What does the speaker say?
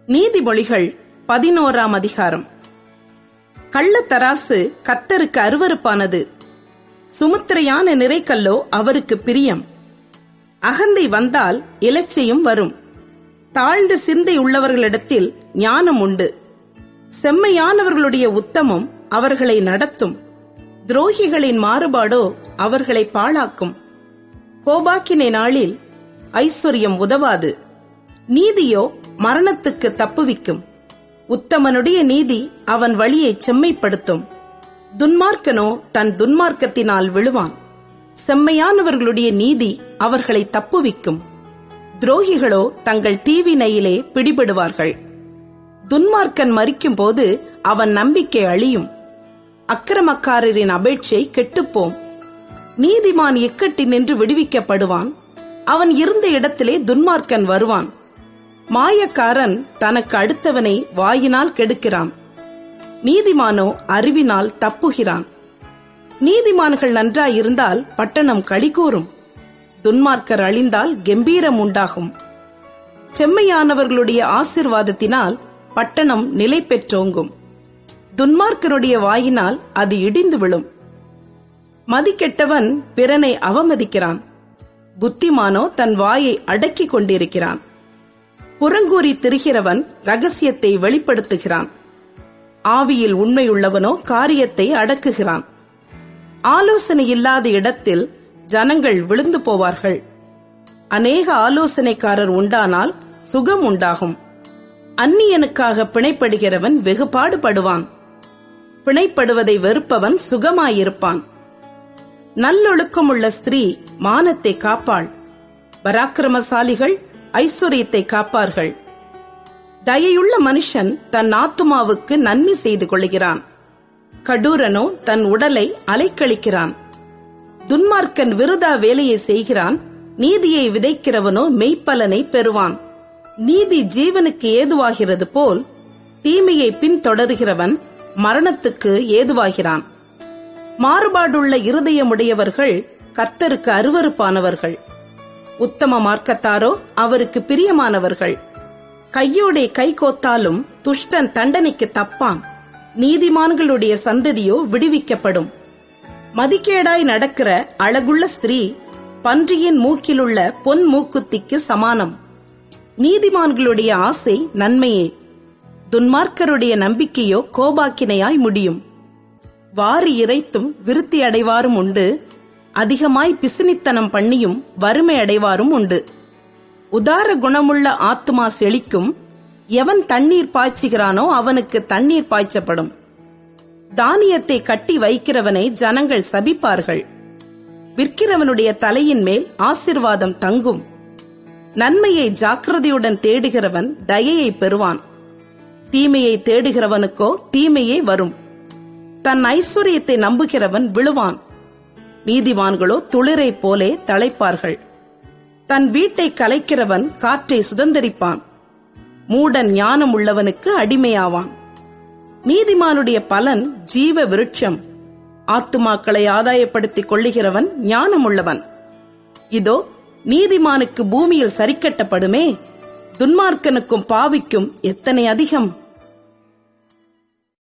நீதிமொழிகள் பதினோராம் அதிகாரம் கள்ளத்தராசு கத்தருக்கு அருவருப்பானது சுமுத்திரையான நிறைக்கல்லோ அவருக்கு பிரியம் அகந்தை வந்தால் இலச்சையும் வரும் தாழ்ந்த சிந்தை உள்ளவர்களிடத்தில் ஞானம் உண்டு செம்மையானவர்களுடைய உத்தமம் அவர்களை நடத்தும் துரோகிகளின் மாறுபாடோ அவர்களை பாழாக்கும் கோபாக்கினை நாளில் ஐஸ்வர்யம் உதவாது நீதியோ மரணத்துக்கு தப்புவிக்கும் உத்தமனுடைய நீதி அவன் வழியை செம்மைப்படுத்தும் துன்மார்க்கனோ தன் துன்மார்க்கத்தினால் விழுவான் செம்மையானவர்களுடைய நீதி அவர்களை தப்புவிக்கும் துரோகிகளோ தங்கள் தீவினையிலே பிடிபடுவார்கள் துன்மார்க்கன் மறிக்கும் போது அவன் நம்பிக்கை அழியும் அக்கிரமக்காரரின் அபேட்சை கெட்டுப்போம் நீதிமான் இக்கட்டி நின்று விடுவிக்கப்படுவான் அவன் இருந்த இடத்திலே துன்மார்க்கன் வருவான் மாயக்காரன் தனக்கு அடுத்தவனை வாயினால் கெடுக்கிறான் நீதிமானோ அறிவினால் தப்புகிறான் நீதிமான்கள் நன்றாயிருந்தால் பட்டணம் களிகூறும் துன்மார்க்கர் அழிந்தால் கெம்பீரம் உண்டாகும் செம்மையானவர்களுடைய ஆசிர்வாதத்தினால் பட்டணம் நிலை பெற்றோங்கும் துன்மார்க்கனுடைய வாயினால் அது இடிந்து விழும் மதிக்கெட்டவன் பிறனை அவமதிக்கிறான் புத்திமானோ தன் வாயை அடக்கிக் கொண்டிருக்கிறான் புறங்கூறி திரிகிறவன் ரகசியத்தை வெளிப்படுத்துகிறான் ஆவியில் உண்மையுள்ளவனோ காரியத்தை அடக்குகிறான் ஆலோசனை இல்லாத இடத்தில் ஜனங்கள் விழுந்து போவார்கள் அநேக ஆலோசனைக்காரர் உண்டானால் சுகம் உண்டாகும் அந்நியனுக்காக பிணைப்படுகிறவன் வெகு பாடுபடுவான் பிணைப்படுவதை வெறுப்பவன் சுகமாயிருப்பான் நல்லொழுக்கமுள்ள ஸ்திரீ மானத்தை காப்பாள் பராக்கிரமசாலிகள் ஐஸ்வர்யத்தை காப்பார்கள் தயையுள்ள மனுஷன் தன் ஆத்துமாவுக்கு நன்மை செய்து கொள்கிறான் கடூரனோ தன் உடலை அலைக்கழிக்கிறான் துன்மார்க்கன் விருதா வேலையை செய்கிறான் நீதியை விதைக்கிறவனோ மெய்ப்பலனை பெறுவான் நீதி ஜீவனுக்கு ஏதுவாகிறது போல் தீமையை பின்தொடர்கிறவன் மரணத்துக்கு ஏதுவாகிறான் மாறுபாடுள்ள இருதயமுடையவர்கள் கர்த்தருக்கு அருவருப்பானவர்கள் உத்தம மார்க்கத்தாரோ அவருக்கு பிரியமானவர்கள் கையோடே கை கோத்தாலும் துஷ்டன் தண்டனைக்கு தப்பான் நீதிமான்களுடைய சந்ததியோ விடுவிக்கப்படும் மதிக்கேடாய் நடக்கிற அழகுள்ள ஸ்திரீ பன்றியின் மூக்கிலுள்ள பொன் மூக்குத்திக்கு சமானம் நீதிமான்களுடைய ஆசை நன்மையே துன்மார்க்கருடைய நம்பிக்கையோ கோபாக்கினையாய் முடியும் வாரி இறைத்தும் விருத்தி அடைவாரும் உண்டு அதிகமாய் பிசினித்தனம் பண்ணியும் வறுமை அடைவாரும் உண்டு உதார குணமுள்ள ஆத்துமா செழிக்கும் எவன் தண்ணீர் பாய்ச்சுகிறானோ அவனுக்கு தண்ணீர் பாய்ச்சப்படும் தானியத்தை கட்டி வைக்கிறவனை ஜனங்கள் சபிப்பார்கள் விற்கிறவனுடைய தலையின் மேல் ஆசிர்வாதம் தங்கும் நன்மையை ஜாக்கிரதையுடன் தேடுகிறவன் தயையை பெறுவான் தீமையை தேடுகிறவனுக்கோ தீமையே வரும் தன் ஐஸ்வர்யத்தை நம்புகிறவன் விழுவான் நீதிமான்களோ துளிரை போலே தழைப்பார்கள் தன் வீட்டை கலைக்கிறவன் காற்றை சுதந்தரிப்பான் மூடன் ஞானம் உள்ளவனுக்கு அடிமையாவான் நீதிமானுடைய பலன் ஜீவ விருட்சம் ஆத்துமாக்களை ஆதாயப்படுத்திக் கொள்ளுகிறவன் ஞானமுள்ளவன் இதோ நீதிமானுக்கு பூமியில் சரிக்கட்டப்படுமே துன்மார்க்கனுக்கும் பாவிக்கும் எத்தனை அதிகம்